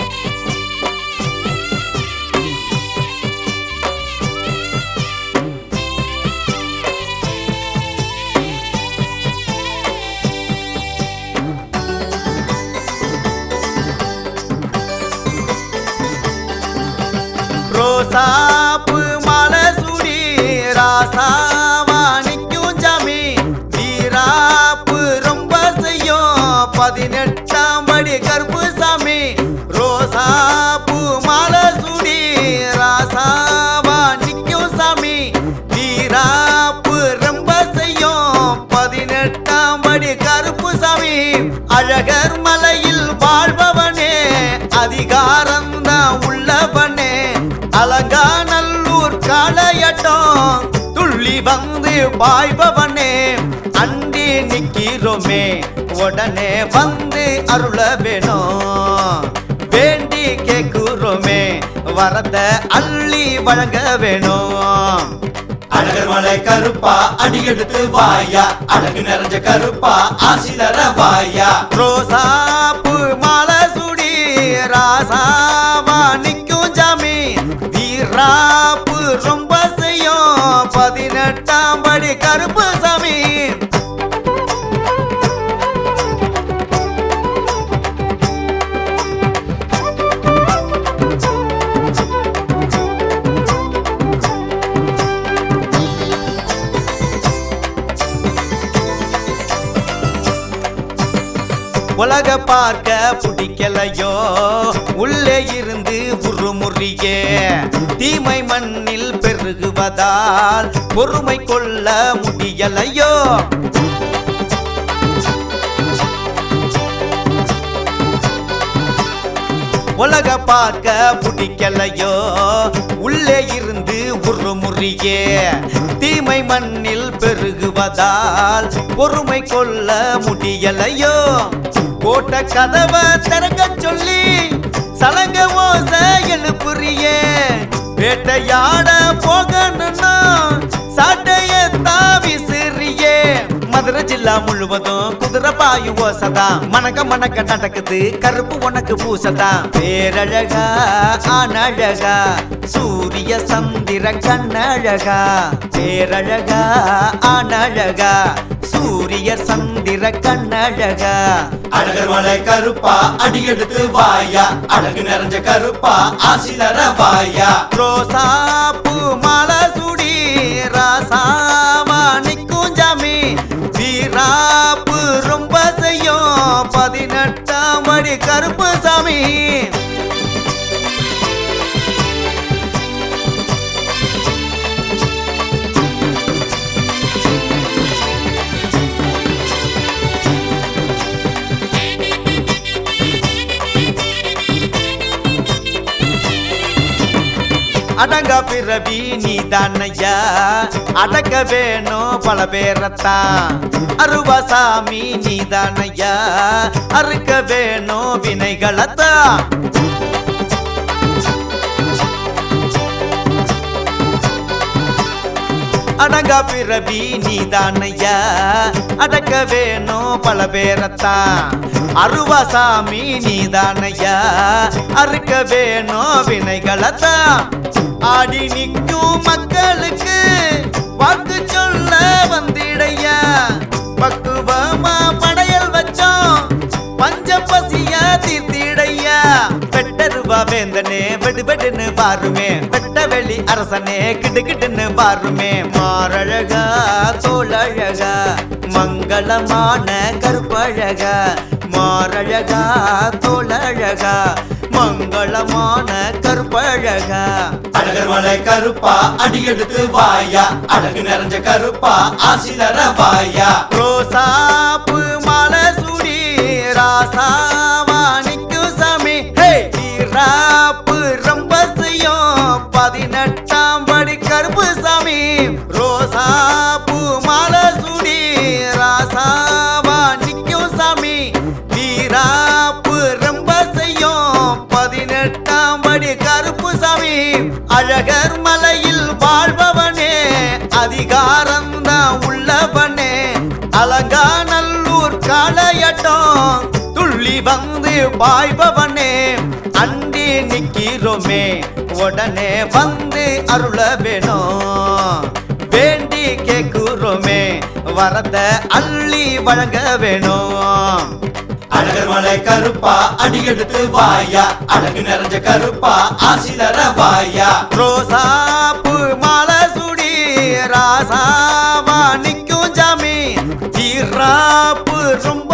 ரோசாப்பு மலை சுடி ராசாவா நிற்கும் ஜாமி வீராப்பு ரொம்ப செய்யும் பதினெட்டாம் படி கருப்பு சாமி ரோசாப்பு மலை சுடி ராசாவா நிற்கும் சாமி வீராப்பு ரொம்ப செய்யும் பதினெட்டாம் படி கருப்பு சாமி அழகர் மலையில் வாழ்பவனே அதிகாரம்தான் உள்ளவனே அலங்காநல்லூர் காளையட்டம் துள்ளி வந்து பாய்பவனே அண்டி நிக்கிறோமே உடனே வந்து அருள வேணும் வேண்டி கேக்குறோமே வரத அள்ளி வழங்க வேணும் அழகர் மலை கருப்பா அடி எடுத்து வாயா அழகு நிறைஞ்ச கருப்பா ஆசி தர வாயா ரோசாப்பு மாலை சுடி ராசாவா நிற்கும் ஜாமி வீராப்பு ரொம்ப செய்யும் பதினெட்டாம் படி கருப்பு சாமி உலக பார்க்க பிடிக்கலையோ உள்ளே இருந்து உருமுறியே தீமை மண்ணில் பெருகுவதால் பொறுமை கொள்ள முடியலையோ உலக பார்க்க பிடிக்கலையோ உள்ளே இருந்து உருமுறியே தீமை மண்ணில் பெருகுவதால் பொறுமை கொள்ள முடியலையோ போட்ட கதவை திறக்க சொல்லி சலங்க ஓச எழுப்புறியே வேட்டையாட போகணும்னா சாட்டைய தாவி சிறியே மதுரை ஜில்லா முழுவதும் குதிரை பாயு ஓசதா மணக்க மணக்க நடக்குது கருப்பு உனக்கு பூசதா பேரழகா ஆனழகா சூரிய சந்திர கண்ணழகா பேரழகா ஆனழகா சூரிய சந்திர கண்ணழகா அழகர் மலை கருப்பா அடி எடுத்து வாயா அழகு நிறைஞ்ச கருப்பா ஆசி தர வாயா ரோசாப்பூ மாலை சுடி ராசாவா நிற்கும் ஜாமி வீராப்பு ரொம்ப செய்யும் பதினெட்டாம் படி கருப்பு சாமி அடங்க பிறவி நீ தானையா அடக்க வேணும் பல பேரத்தான் அருவாசாமி நீ தானையா அறுக்க வேணும் வினைகளத்தான் அடங்க பிறவி நீ தானையா அடக்க வேணும் பல பேரத்தான் அருவாசாமி நீ தானையா அறுக்க வேணும் வினைகளத்தான் ஆடி நிற்கும் மக்களுக்கு வாக்கு சொல்ல வந்திடையா பக்குவமா படையல் வச்சோம் பஞ்ச பசிய தீர்த்திடையா வெட்டருவா வேந்தனே வெடு வெடுன்னு பாருமே வெட்ட வெளி அரசனே கிடு கிடுன்னு பாருமே மாரழகா தோழழகா மங்களமான கருப்பழகா மாரழகா தோழழகா மங்களமான கருப்பழகா அழகர் மலை கருப்பா அடி எடுத்து வாயா அழகு நிறைஞ்ச கருப்பா ஆசி தர வாயா ரோசாப்பு மாலை சுடி ராசாவா நிற்கும் சாமி ஹே ராப்பு ரொம்ப செய்யும் பதினெட்டாம் படி கருப்பு சாமி ரோசாப்பு மாலை சுடி ராசாவா நிற்கும் சாமி வீராப்பு ரொம்ப செய்யும் பதினெட்டாம் படி கருப்பு சாமி அழகர் மலையில் வாழ்பவனே அதிகாரம்தான் உள்ளவனே அலங்காநல்லூர் காளையட்டம் துள்ளி வந்து பாய்பவனே அண்டி நிக்கிறோமே உடனே வந்து அருள வேணும் வேண்டி கேக்குறோமே வரத அள்ளி வழங்க வேணும் அழகர் மலை கருப்பா அடியெடுத்து வாயா அழகு நிறைஞ்ச கருப்பா ஆசி தர வாயா ரோசாப்பு மாலை சுடி ராசாவா நிக்கும் ஜாமி ஜீராப்பு ரொம்ப